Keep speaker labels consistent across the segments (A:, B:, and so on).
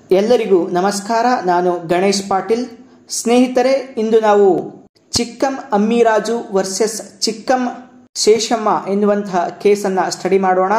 A: ಎಲ್ಲರಿಗೂ ನಮಸ್ಕಾರ ನಾನು ಗಣೇಶ್ ಪಾಟೀಲ್ ಸ್ನೇಹಿತರೆ ಇಂದು ನಾವು ಚಿಕ್ಕಂ ಅಮ್ಮಿರಾಜು ವರ್ಸಸ್ ಚಿಕ್ಕಂ ಶೇಷಮ್ಮ ಎನ್ನುವಂತಹ ಕೇಸನ್ನು ಸ್ಟಡಿ ಮಾಡೋಣ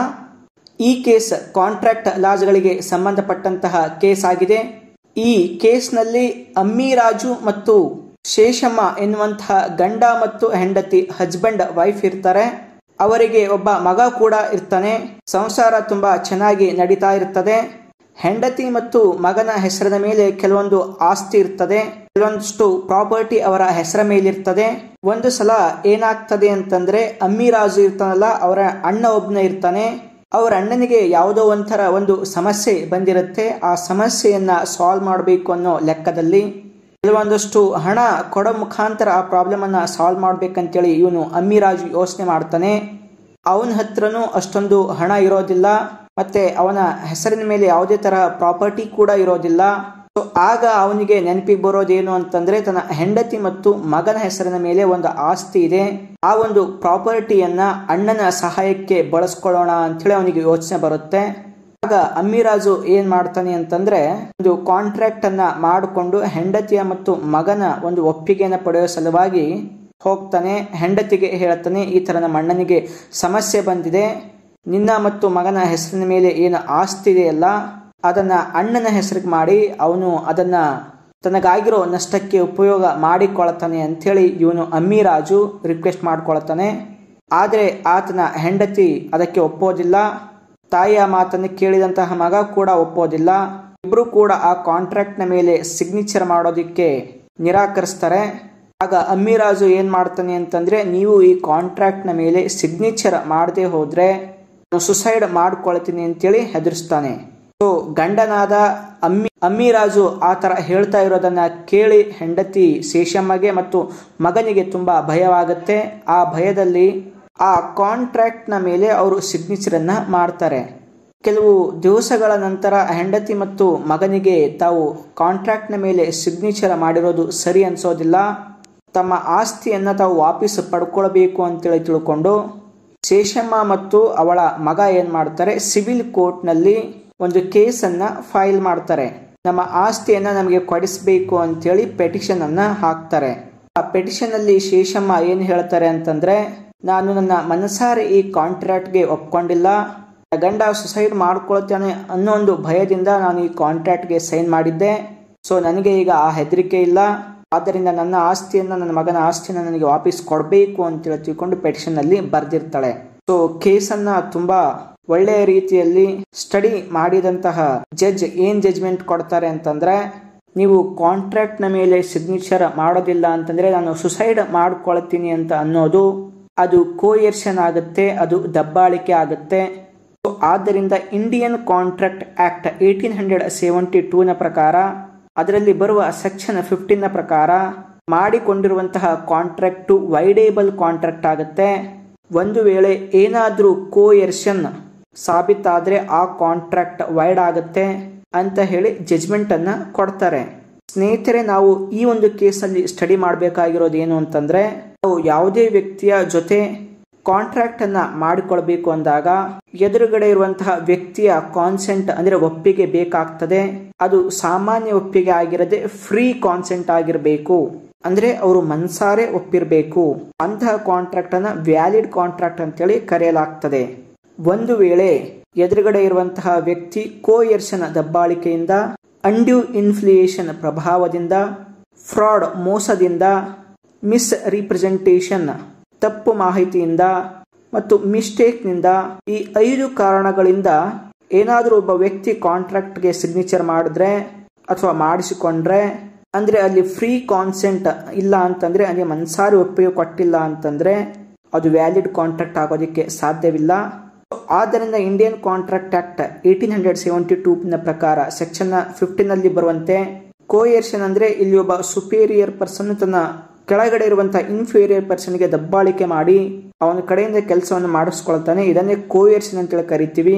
A: ಈ ಕೇಸ್ ಕಾಂಟ್ರಾಕ್ಟ್ ಲಾಜ್ಗಳಿಗೆ ಸಂಬಂಧಪಟ್ಟಂತಹ ಕೇಸ್ ಆಗಿದೆ ಈ ಕೇಸ್ನಲ್ಲಿ ಅಮ್ಮಿರಾಜು ಮತ್ತು ಶೇಷಮ್ಮ ಎನ್ನುವಂತಹ ಗಂಡ ಮತ್ತು ಹೆಂಡತಿ ಹಸ್ಬೆಂಡ್ ವೈಫ್ ಇರ್ತಾರೆ ಅವರಿಗೆ ಒಬ್ಬ ಮಗ ಕೂಡ ಇರ್ತಾನೆ ಸಂಸಾರ ತುಂಬಾ ಚೆನ್ನಾಗಿ ನಡೀತಾ ಇರ್ತದೆ ಹೆಂಡತಿ ಮತ್ತು ಮಗನ ಹೆಸರಿನ ಮೇಲೆ ಕೆಲವೊಂದು ಆಸ್ತಿ ಇರ್ತದೆ ಕೆಲವೊಂದಷ್ಟು ಪ್ರಾಪರ್ಟಿ ಅವರ ಹೆಸರ ಮೇಲಿರ್ತದೆ ಒಂದು ಸಲ ಏನಾಗ್ತದೆ ಅಂತಂದ್ರೆ ಅಮ್ಮಿರಾಜು ಇರ್ತಾನಲ್ಲ ಅವರ ಅಣ್ಣ ಒಬ್ಬನೇ ಇರ್ತಾನೆ ಅವರ ಅಣ್ಣನಿಗೆ ಯಾವುದೋ ಒಂಥರ ಒಂದು ಸಮಸ್ಯೆ ಬಂದಿರುತ್ತೆ ಆ ಸಮಸ್ಯೆಯನ್ನ ಸಾಲ್ವ್ ಮಾಡಬೇಕು ಅನ್ನೋ ಲೆಕ್ಕದಲ್ಲಿ ಕೆಲವೊಂದಷ್ಟು ಹಣ ಕೊಡೋ ಮುಖಾಂತರ ಆ ಪ್ರಾಬ್ಲಮ್ ಅನ್ನ ಸಾಲ್ವ್ ಮಾಡ್ಬೇಕಂತೇಳಿ ಇವನು ಅಮ್ಮಿರಾಜು ಯೋಚನೆ ಮಾಡ್ತಾನೆ ಅವನ ಹತ್ರನೂ ಅಷ್ಟೊಂದು ಹಣ ಇರೋದಿಲ್ಲ ಮತ್ತೆ ಅವನ ಹೆಸರಿನ ಮೇಲೆ ಯಾವುದೇ ತರ ಪ್ರಾಪರ್ಟಿ ಕೂಡ ಇರೋದಿಲ್ಲ ಸೊ ಆಗ ಅವನಿಗೆ ನೆನಪಿಗೆ ಬರೋದೇನು ಅಂತಂದ್ರೆ ತನ್ನ ಹೆಂಡತಿ ಮತ್ತು ಮಗನ ಹೆಸರಿನ ಮೇಲೆ ಒಂದು ಆಸ್ತಿ ಇದೆ ಆ ಒಂದು ಪ್ರಾಪರ್ಟಿಯನ್ನ ಅಣ್ಣನ ಸಹಾಯಕ್ಕೆ ಬಳಸ್ಕೊಳ್ಳೋಣ ಅಂತೇಳಿ ಅವನಿಗೆ ಯೋಚನೆ ಬರುತ್ತೆ ಆಗ ಅಮ್ಮಿರಾಜು ಏನ್ ಮಾಡ್ತಾನೆ ಅಂತಂದ್ರೆ ಒಂದು ಕಾಂಟ್ರಾಕ್ಟ್ ಅನ್ನ ಮಾಡಿಕೊಂಡು ಹೆಂಡತಿಯ ಮತ್ತು ಮಗನ ಒಂದು ಒಪ್ಪಿಗೆಯನ್ನ ಪಡೆಯುವ ಸಲುವಾಗಿ ಹೋಗ್ತಾನೆ ಹೆಂಡತಿಗೆ ಹೇಳ್ತಾನೆ ಈ ತರ ನಮ್ಮ ಅಣ್ಣನಿಗೆ ಸಮಸ್ಯೆ ಬಂದಿದೆ ನಿನ್ನ ಮತ್ತು ಮಗನ ಹೆಸರಿನ ಮೇಲೆ ಏನು ಆಸ್ತಿ ಇದೆಯಲ್ಲ ಅದನ್ನ ಅಣ್ಣನ ಹೆಸರಿಗೆ ಮಾಡಿ ಅವನು ಅದನ್ನ ತನಗಾಗಿರೋ ನಷ್ಟಕ್ಕೆ ಉಪಯೋಗ ಮಾಡಿಕೊಳ್ತಾನೆ ಅಂಥೇಳಿ ಇವನು ಅಮ್ಮಿರಾಜು ರಿಕ್ವೆಸ್ಟ್ ಮಾಡ್ಕೊಳ್ತಾನೆ ಆದರೆ ಆತನ ಹೆಂಡತಿ ಅದಕ್ಕೆ ಒಪ್ಪೋದಿಲ್ಲ ತಾಯಿಯ ಮಾತನ್ನು ಕೇಳಿದಂತಹ ಮಗ ಕೂಡ ಒಪ್ಪೋದಿಲ್ಲ ಇಬ್ರು ಕೂಡ ಆ ಕಾಂಟ್ರಾಕ್ಟ್ನ ಮೇಲೆ ಸಿಗ್ನೇಚರ್ ಮಾಡೋದಿಕ್ಕೆ ನಿರಾಕರಿಸ್ತಾರೆ ಆಗ ಅಮ್ಮಿರಾಜು ಏನ್ ಮಾಡ್ತಾನೆ ಅಂತಂದ್ರೆ ನೀವು ಈ ಕಾಂಟ್ರಾಕ್ಟ್ನ ಮೇಲೆ ಸಿಗ್ನೇಚರ್ ಮಾಡದೆ ಹೋದ್ರೆ ನಾನು ಸುಸೈಡ್ ಮಾಡ್ಕೊಳ್ತೀನಿ ಅಂತೇಳಿ ಹೆದರಿಸ್ತಾನೆ ಸೊ ಗಂಡನಾದ ಅಮ್ಮಿ ಅಮ್ಮಿರಾಜು ಆ ತರ ಹೇಳ್ತಾ ಇರೋದನ್ನ ಕೇಳಿ ಹೆಂಡತಿ ಶೇಷಮ್ಮಗೆ ಮತ್ತು ಮಗನಿಗೆ ತುಂಬಾ ಭಯವಾಗುತ್ತೆ ಆ ಭಯದಲ್ಲಿ ಆ ಕಾಂಟ್ರಾಕ್ಟ್ನ ಮೇಲೆ ಅವರು ಸಿಗ್ನೇಚರ್ ಅನ್ನ ಮಾಡ್ತಾರೆ ಕೆಲವು ದಿವಸಗಳ ನಂತರ ಹೆಂಡತಿ ಮತ್ತು ಮಗನಿಗೆ ತಾವು ಕಾಂಟ್ರಾಕ್ಟ್ನ ಮೇಲೆ ಸಿಗ್ನೇಚರ್ ಮಾಡಿರೋದು ಸರಿ ಅನ್ಸೋದಿಲ್ಲ ತಮ್ಮ ಆಸ್ತಿಯನ್ನ ತಾವು ವಾಪಸ್ ಪಡ್ಕೊಳ್ಬೇಕು ಅಂತೇಳಿ ತಿಳ್ಕೊಂಡು ಶೇಷಮ್ಮ ಮತ್ತು ಅವಳ ಮಗ ಏನ್ ಮಾಡ್ತಾರೆ ಸಿವಿಲ್ ಕೋರ್ಟ್ನಲ್ಲಿ ಒಂದು ಕೇಸನ್ನ ಫೈಲ್ ಮಾಡ್ತಾರೆ ನಮ್ಮ ಆಸ್ತಿಯನ್ನ ನಮಗೆ ಕೊಡಿಸ್ಬೇಕು ಅಂತೇಳಿ ಪೆಟಿಷನ್ ಅನ್ನ ಹಾಕ್ತಾರೆ ಆ ಪೆಟಿಷನ್ ಅಲ್ಲಿ ಶೇಷಮ್ಮ ಏನ್ ಹೇಳ್ತಾರೆ ಅಂತಂದ್ರೆ ನಾನು ನನ್ನ ಮನಸಾರೆ ಈ ಕಾಂಟ್ರಾಕ್ಟ್ಗೆ ಒಪ್ಕೊಂಡಿಲ್ಲ ಗಂಡ ಸುಸೈಡ್ ಮಾಡ್ಕೊಳ್ತಾನೆ ಅನ್ನೋ ಒಂದು ಭಯದಿಂದ ನಾನು ಈ ಕಾಂಟ್ರಾಕ್ಟ್ಗೆ ಸೈನ್ ಮಾಡಿದ್ದೆ ಸೊ ನನಗೆ ಈಗ ಆ ಹೆದರಿಕೆ ಇಲ್ಲ ಆದ್ದರಿಂದ ನನ್ನ ಆಸ್ತಿಯನ್ನ ನನ್ನ ಮಗನ ಆಸ್ತಿಯನ್ನ ನನಗೆ ವಾಪಸ್ ಕೊಡಬೇಕು ಅಂತ ತಿಳ್ಕೊಂಡು ಪೆಟಿಷನ್ ಅಲ್ಲಿ ಬರ್ದಿರ್ತಾಳೆ ಸೊ ಕೇಸನ್ನ ತುಂಬಾ ಒಳ್ಳೆಯ ರೀತಿಯಲ್ಲಿ ಸ್ಟಡಿ ಮಾಡಿದಂತಹ ಜಡ್ಜ್ ಏನ್ ಜಜ್ಮೆಂಟ್ ಕೊಡ್ತಾರೆ ಅಂತಂದ್ರೆ ನೀವು ಕಾಂಟ್ರಾಕ್ಟ್ ನ ಮೇಲೆ ಸಿಗ್ನೇಚರ್ ಮಾಡೋದಿಲ್ಲ ಅಂತಂದ್ರೆ ನಾನು ಸುಸೈಡ್ ಮಾಡ್ಕೊಳ್ತೀನಿ ಅಂತ ಅನ್ನೋದು ಅದು ಕೋಯರ್ಷನ್ ಆಗುತ್ತೆ ಅದು ದಬ್ಬಾಳಿಕೆ ಆಗುತ್ತೆ ಆದ್ದರಿಂದ Indian contract act eighteen hundred seventy two ನ ಪ್ರಕಾರ ಅದರಲ್ಲಿ ಬರುವ ಸೆಕ್ಷನ್ ಫಿಫ್ಟೀನ್ ನ ಪ್ರಕಾರ ಮಾಡಿಕೊಂಡಿರುವಂತಹ ಕಾಂಟ್ರಾಕ್ಟ್ ವೈಡೇಬಲ್ ಕಾಂಟ್ರಾಕ್ಟ್ ಆಗುತ್ತೆ ಒಂದು ವೇಳೆ ಏನಾದ್ರೂ ಕೋಯರ್ಷನ್ ಸಾಬೀತಾದ್ರೆ ಆ ಕಾಂಟ್ರಾಕ್ಟ್ ವೈಡ್ ಆಗುತ್ತೆ ಅಂತ ಹೇಳಿ ಜಜ್ಮೆಂಟ್ ಅನ್ನ ಕೊಡ್ತಾರೆ ಸ್ನೇಹಿತರೆ ನಾವು ಈ ಒಂದು ಕೇಸಲ್ಲಿ ಸ್ಟಡಿ ಮಾಡಬೇಕಾಗಿರೋದು ಏನು ಅಂತಂದ್ರೆ ನಾವು ಯಾವುದೇ ವ್ಯಕ್ತಿಯ ಜೊತೆ ಕಾಂಟ್ರಾಕ್ಟ್ ಅನ್ನ ಮಾಡಿಕೊಳ್ಬೇಕು ಅಂದಾಗ ಎದುರುಗಡೆ ಇರುವಂತಹ ವ್ಯಕ್ತಿಯ ಕಾನ್ಸೆಂಟ್ ಅಂದ್ರೆ ಒಪ್ಪಿಗೆ ಬೇಕಾಗ್ತದೆ ಅದು ಸಾಮಾನ್ಯ ಒಪ್ಪಿಗೆ ಆಗಿರದೆ ಫ್ರೀ ಕಾನ್ಸೆಂಟ್ ಆಗಿರಬೇಕು ಅಂದ್ರೆ ಅವರು ಮನ್ಸಾರೆ ಒಪ್ಪಿರಬೇಕು ಅಂತಹ ಕಾಂಟ್ರಾಕ್ಟ್ ಅನ್ನ ವ್ಯಾಲಿಡ್ ಕಾಂಟ್ರಾಕ್ಟ್ ಅಂತೇಳಿ ಕರೆಯಲಾಗ್ತದೆ ಒಂದು ವೇಳೆ ಎದುರುಗಡೆ ಇರುವಂತಹ ವ್ಯಕ್ತಿ ಕೋಯರ್ಷನ್ ದಬ್ಬಾಳಿಕೆಯಿಂದ ಅಂಡ್ಯೂ ಇನ್ಫ್ಲುಯೇಷನ್ ಪ್ರಭಾವದಿಂದ ಫ್ರಾಡ್ ಮೋಸದಿಂದ ಮಿಸ್ ರಿಪ್ರೆಸೆಂಟೇಷನ್ ತಪ್ಪು ಮಾಹಿತಿಯಿಂದ ಮತ್ತು ಮಿಸ್ಟೇಕ್ನಿಂದ ಈ ಐದು ಕಾರಣಗಳಿಂದ ಏನಾದರೂ ಒಬ್ಬ ವ್ಯಕ್ತಿ ಕಾಂಟ್ರಾಕ್ಟ್ಗೆ ಸಿಗ್ನೇಚರ್ ಮಾಡಿದ್ರೆ ಅಥವಾ ಮಾಡಿಸಿಕೊಂಡ್ರೆ ಅಂದ್ರೆ ಅಲ್ಲಿ ಫ್ರೀ ಕಾನ್ಸೆಂಟ್ ಇಲ್ಲ ಅಂತಂದ್ರೆ ಅಲ್ಲಿ ಮನ್ಸಾರಿ ಒಪ್ಪಿಗೆ ಕೊಟ್ಟಿಲ್ಲ ಅಂತಂದ್ರೆ ಅದು ವ್ಯಾಲಿಡ್ ಕಾಂಟ್ರಾಕ್ಟ್ ಆಗೋದಕ್ಕೆ ಸಾಧ್ಯವಿಲ್ಲ ಆದ್ದರಿಂದ Indian contract act eighteen hundred seventy two ನ ಪ್ರಕಾರ ಸೆಕ್ಷನ್ ಫಿಫ್ಟೀನ್ ಅಲ್ಲಿ ಬರುವಂತೆ ಕೋಯರ್ಷನ್ ಅಂದ್ರೆ ಇಲ್ಲಿ ಒಬ್ಬ ಸುಪೀರಿಯರ್ ಪರ್ಸನ್ ತನ್ನ ಕೆಳಗಡೆ ಇರುವಂತಹ ಇನ್ಫೀರಿಯರ್ ಪರ್ಸನ್ಗೆ ದಬ್ಬಾಳಿಕೆ ಮಾಡಿ ಅವನ ಕಡೆಯಿಂದ ಕೆಲಸವನ್ನು ಮಾಡಿಸ್ಕೊಳ್ತಾನೆ ಇದನ್ನೇ ಕೋಯರ್ಷನ್ ಅಂತೇಳಿ ಕರಿತೀವಿ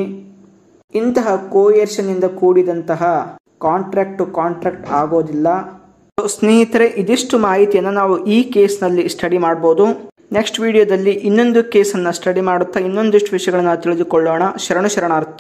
A: ಇಂತಹ ಕೋಯರ್ಷನ್ ಇಂದ ಕೂಡಿದಂತಹ ಕಾಂಟ್ರಾಕ್ಟ್ ಕಾಂಟ್ರಾಕ್ಟ್ ಆಗೋದಿಲ್ಲ ಸ್ನೇಹಿತರೆ ಇದಿಷ್ಟು ಮಾಹಿತಿಯನ್ನು ನಾವು ಈ ಕೇಸ್ನಲ್ಲಿ ಸ್ಟಡಿ ಮಾಡ್ಬೋದು ನೆಕ್ಸ್ಟ್ ವಿಡಿಯೋದಲ್ಲಿ ಇನ್ನೊಂದು ಕೇಸನ್ನು ಸ್ಟಡಿ ಮಾಡುತ್ತಾ ಇನ್ನೊಂದಿಷ್ಟು ವಿಷಯಗಳನ್ನು ತಿಳಿದುಕೊಳ್ಳೋಣ ಶರಣ ಶರಣಾರ್ಥಿ